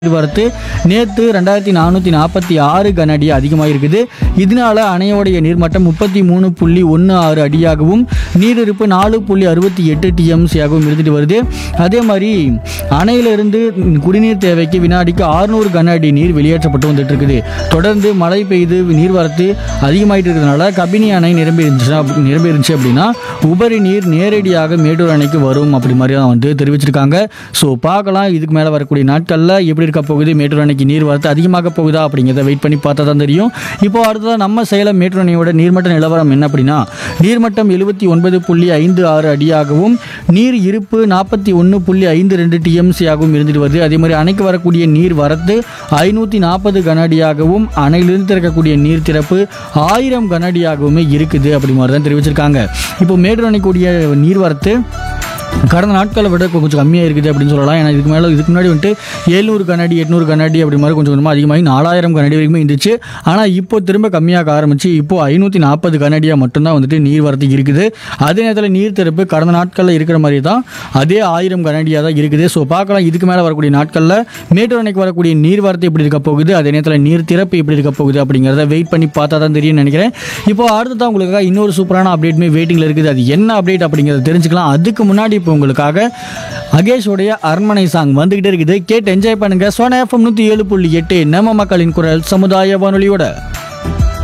வரத்து நேற்று ரெண்டாயிரத்தி நானூற்றி நாற்பத்தி ஆறு கன அடி அதிகமாக இருக்குது இதனால அணையோடைய நீர்மட்டம் முப்பத்தி மூணு புள்ளி ஒன்று ஆறு அடியாகவும் நீரிருப்பு நாலு புள்ளி அறுபத்தி எட்டு டிஎம்சியாகவும் இருந்துட்டு வருது அதே மாதிரி அணையிலிருந்து குடிநீர் தேவைக்கு வினாடிக்கு ஆறுநூறு கன அடி நீர் வெளியேற்றப்பட்டு வந்துட்டு இருக்குது தொடர்ந்து மழை பெய்து நீர்வரத்து அதிகமாயிட்டு இருக்கிறதுனால கபினி அணை நிரம்பி இருந்துச்சுன்னா நிரம்பி இருந்துச்சு அப்படின்னா உபரி நீர் நேரடியாக மேட்டூர் அணைக்கு வரும் அப்படி மாதிரி தான் வந்து தெரிவிச்சிருக்காங்க ஸோ பார்க்கலாம் இதுக்கு மேலே வரக்கூடிய நாட்களில் எப்படி இருக்க போகுது மேட்டூர் அணைக்கு நீர் வரத்து அதிகமாக போகுதா அப்படிங்கிறத வெயிட் பண்ணி பார்த்தா தான் தெரியும் இப்போ அடுத்ததாக நம்ம சேலம் மேட்டூர் அணையோட நீர்மட்ட நிலவரம் என்ன அப்படின்னா நீர்மட்டம் எழுபத்தி ஒன்பது புள்ளி ஐந்து ஆறு அடியாகவும் நீர் இருப்பு நாற்பத்தி ஒன்று புள்ளி ஐந்து ரெண்டு டிஎம்சியாகவும் இருந்துட்டு வருது அதே மாதிரி அணைக்கு வரக்கூடிய நீர் வரத்து ஐநூற்றி நாற்பது கன அடியாகவும் அணையிலிருந்து திறக்கக்கூடிய நீர் திறப்பு ஆயிரம் கன அடியாகவுமே இருக்குது அப்படி மாதிரி தான் தெரிவிச்சிருக்காங்க இப்போ மேட்டூர் அணைக்கூடிய நீர்வரத்து கடந்த நாட்களை விட இப்போ கொஞ்சம் கம்மியாக இருக்குது அப்படின்னு சொல்லலாம் ஏன்னா இதுக்கு மேலே இதுக்கு முன்னாடி வந்துட்டு எழுநூறு கண்ணாடி எட்நூறு கண்ணாடி அப்படி மாதிரி கொஞ்சம் கொஞ்சமாக அதிகமாகி நாலாயிரம் கண்ணாடி வரைக்குமே இருந்துச்சு ஆனால் இப்போ திரும்ப கம்மியாக ஆரம்பிச்சு இப்போ ஐநூற்றி நாற்பது கண்ணாடியாக மட்டும்தான் வந்துட்டு நீர் வரத்து இருக்குது அதே நேரத்தில் நீர் திறப்பு கடந்த நாட்களில் இருக்கிற மாதிரி தான் அதே ஆயிரம் கண்ணாடியாக தான் இருக்குது ஸோ பார்க்கலாம் இதுக்கு மேலே வரக்கூடிய நாட்களில் மேட்டூர் அணைக்கு வரக்கூடிய நீர் வரத்து எப்படி இருக்க போகுது அதே நேரத்தில் நீர் திறப்பு எப்படி இருக்க போகுது அப்படிங்கிறத வெயிட் பண்ணி பார்த்தா தான் தெரியும்னு நினைக்கிறேன் இப்போ அடுத்ததான் உங்களுக்காக இன்னொரு சூப்பரான அப்டேட்மே வெயிட்டிங்கில் இருக்குது அது என்ன அப்டேட் அப்படிங்கிறத தெரிஞ்சுக்கலாம் அதுக்கு முன்னாடி இப்போ உங்களுக்காக அகேஷோடைய அரண்மனை சாங் வந்துகிட்டே இருக்குது கேட்டு என்ஜாய் பண்ணுங்க சோனா எஃப்எம் நூற்றி ஏழு புள்ளி எட்டு நம்ம மக்களின் குரல் சமுதாய வானொலியோட